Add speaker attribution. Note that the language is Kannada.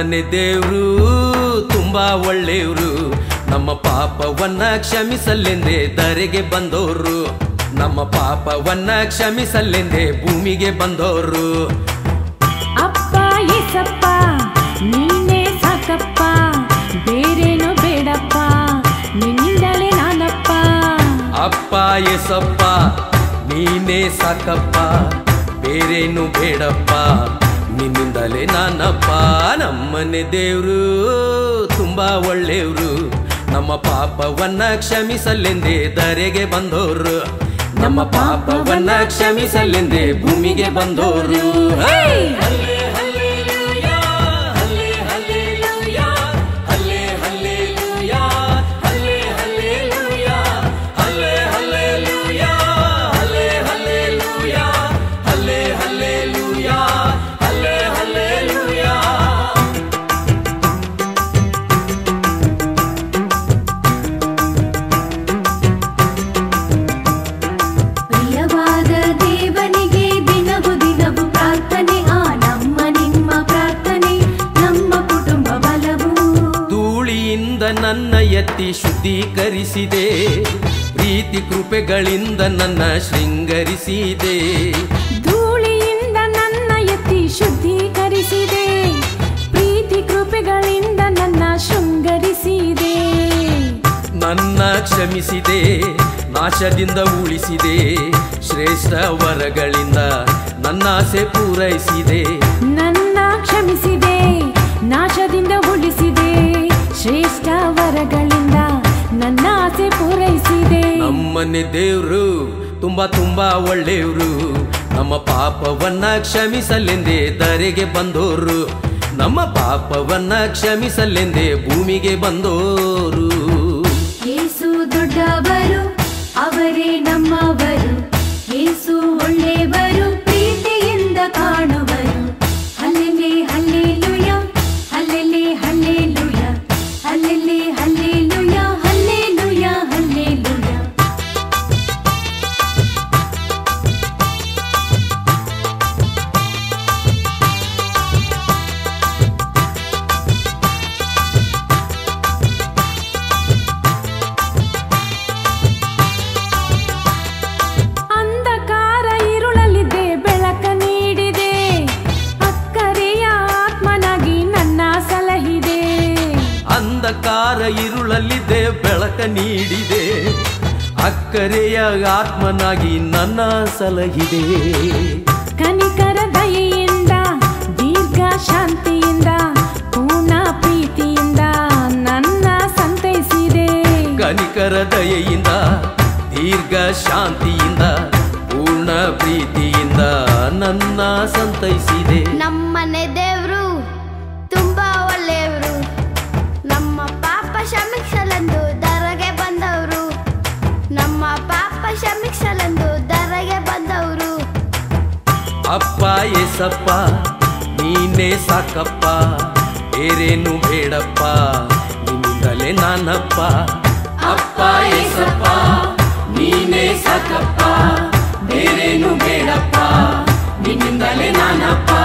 Speaker 1: ನಮ್ಮನೆ ದೇವ್ರು ತುಂಬಾ ಒಳ್ಳೆಯವರು ನಮ್ಮ ಪಾಪವನ್ನ ಕ್ಷಮಿಸಲೆಂದೇ ಧರೆಗೆ ಬಂದವರು ನಮ್ಮ ಪಾಪವನ್ನ ಕ್ಷಮಿಸಲೆಂದೇ ಭೂಮಿಗೆ ಬಂದವರು
Speaker 2: ಅಪ್ಪ ಏಸಪ್ಪ ನೀನೇ ಸಾಕಪ್ಪ ಬೇರೇನು ಬೇಡಪ್ಪ ನಿನ್ನಿಂದಲೇ ನಾನಪ್ಪ
Speaker 1: ಅಪ್ಪ ಎಸಪ್ಪ ನೀನೇ ಸಾಕಪ್ಪ ಬೇರೇನು ಬೇಡಪ್ಪ ನಿನ್ನಿಂದಲೇ ನಾನಪ್ಪ ನಮ್ಮನೆ ದೇವ್ರು ತುಂಬಾ ಒಳ್ಳೆಯವರು ನಮ್ಮ ಪಾಪವನ್ನ ಕ್ಷಮಿಸಲೆಂದೇ ಧರೆಗೆ ಬಂದವರು ನಮ್ಮ ಪಾಪವನ್ನ ಕ್ಷಮಿಸಲೆಂದೇ ಭೂಮಿಗೆ ಬಂದವರು
Speaker 2: ಹೇ! ಪ್ರಿಯವಾದ ದೇವನಿಗೆ ದಿನವು ದಿನವು ಪ್ರಾರ್ಥನೆ ಆ ನಮ್ಮ ನಿಮ್ಮ ಪ್ರಾರ್ಥನೆ ನಮ್ಮ ಕುಟುಂಬ ಬಲವು
Speaker 1: ಧೂಳಿಯಿಂದ ನನ್ನ ಎತ್ತಿ ಶುದ್ಧೀಕರಿಸಿದೆ ಪ್ರೀತಿ ಕೃಪೆಗಳಿಂದ ನನ್ನ ಶೃಂಗರಿಸಿದೆ
Speaker 2: ಧೂಳಿಯಿಂದ ನನ್ನ ಎತ್ತಿ ಶುದ್ಧೀಕರಿಸಿದೆ ಪ್ರೀತಿ ಕೃಪೆಗಳಿಂದ ನನ್ನ ಶೃಂಗರಿಸಿದೆ
Speaker 1: ನನ್ನ ಕ್ಷಮಿಸಿದೆ ನಾಶದಿಂದ ಉಳಿಸಿದೆ ಶ್ರೇಷ್ಠ ವರಗಳಿಂದ ನನ್ನ ಆಸೆ ಪೂರೈಸಿದೆ
Speaker 2: ನನ್ನ ಕ್ಷಮಿಸಿದೆ ನಾಶದಿಂದ ಉಳಿಸಿದೆ ಶ್ರೇಷ್ಠ ವರಗಳಿಂದ ನನ್ನ ಆಸೆ ಪೂರೈಸಿದೆ
Speaker 1: ನಮ್ಮನೆ ದೇವ್ರು ತುಂಬಾ ತುಂಬಾ ಒಳ್ಳೆಯವರು ನಮ್ಮ ಪಾಪವನ್ನ ಕ್ಷಮಿಸಲೆಂದೇ ಧರೆಗೆ ಬಂದೋರು ನಮ್ಮ ಪಾಪವನ್ನ ಕ್ಷಮಿಸಲೆಂದೇ ಭೂಮಿಗೆ ಬಂದೋರು
Speaker 2: ಯೇಸು ದೊಡ್ಡವರು ಅವರೇ ನಮ್ಮವರು ಯೇಸು ಒಳ್ಳೆಯವರು ಪ್ರೀತಿಯಿಂದ ಕಾಣುವರು ಹಲ್ಲೆಲೆ ಹಲ್ಲೆಲುಯ ಹಲ್ಲೆಲೆ ಹಲ್ಲೆಲುಯ ಹಲ್ಲೆಲೆ ಹಲ್ಲೆಲುಯ ಹಲ್ಲೆಲುಯ ಹಲ್ಲೆಲುಯ ಅಂಧಕಾರ ಇರುಳಲಿದೆ ಬೆಳಕ ನೀಡಿದೆ ಅಕ್ಕರೆಯ ಆತ್ಮನಾಗಿ ನನ್ನ ಸಲಹಿದೆ
Speaker 1: ಅಂಧಕಾರ ಇರುಳಲ್ಲಿದೆ ಬೆಳಕ ನೀಡಿದೆ ಅಕ್ಕರೆಯ ಆತ್ಮನಾಗಿ ನನ್ನ ಸಲಹಿದೆ
Speaker 2: ಕನಿಕರ ದಯೆಯಿಂದ ದೀರ್ಘ ಶಾಂತಿಯಿಂದ ಪೂರ್ಣ ಪ್ರೀತಿಯಿಂದ ನನ್ನ ಸಂತೈಸಿದೆ
Speaker 1: ಕನಿಕರ ದಯೆಯಿಂದ ದೀರ್ಘ ಶಾಂತಿಯಿಂದ ಪೂರ್ಣ ಪ್ರೀತಿಯಿಂದ ನನ್ನ ಸಂತೈಸಿದೆ
Speaker 3: ನಮ್ಮನೆ ದೇವ್ರು ತುಂಬಾ ಒಳ್ಳೆಯವರು ನಮ್ಮ ಪಾಪ ಕ್ಷಮಿಸಲೆಂದು ದರಗೆ ಬಂದವರು ನಮ್ಮ ಪಾಪ ಕ್ಷಮಿಸಲೆಂದು ದರಗೆ ಬಂದವರು
Speaker 1: ಅಪ್ಪ ಏಸಪ್ಪ ನೀನೇ ಸಾಕಪ್ಪ ಬೇರೇನು ಬೇಡಪ್ಪ ನಿನ್ನಿಂದಲೇ ನಾನಪ್ಪ ಅಪ್ಪ ಏಸಪ್ಪ ನೀನೇ ಸಾಕಪ್ಪ ಬೇರೇನು ಬೇಡಪ್ಪ ನಿನ್ನಿಂದಲೇ ನಾನಪ್ಪ